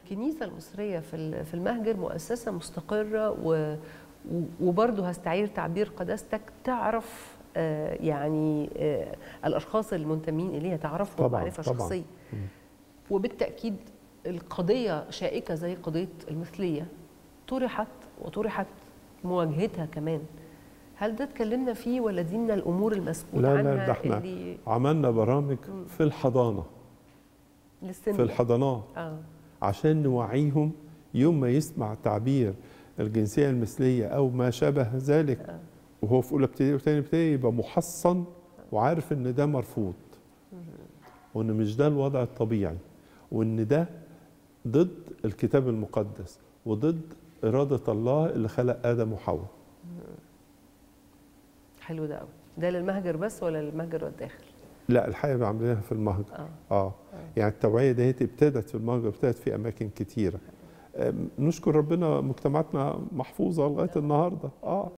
الكنيسة المصرية في في المهجر مؤسسة مستقرة و وبرضه هستعير تعبير قداستك تعرف يعني الاشخاص المنتمين اليها تعرفهم طبعاً معرفه طبعاً. شخصيه وبالتاكيد القضيه شائكه زي قضيه المثليه طرحت وطرحت مواجهتها كمان هل ده اتكلمنا فيه ولا دي من الامور المسؤول لا عنها لا ده احنا اللي عملنا برامج في الحضانه للسن في الحضانات اه عشان نوعيهم يوم ما يسمع تعبير الجنسيه المثليه او ما شابه ذلك آه. وهو في اولى ابتدائي وثاني ابتدائي يبقى محصن وعارف ان ده مرفوض وان مش ده الوضع الطبيعي وان ده ضد الكتاب المقدس وضد اراده الله اللي خلق ادم وحواء حلو ده قوي ده للمهجر بس ولا للمهجر والداخل لا الحقيقه عاملينها في المهجر اه اه يعني التوعيه ديت ابتدت في المهجر ابتدت في اماكن كتيره أم، نشكر ربنا مجتمعاتنا محفوظه لغايه النهارده اه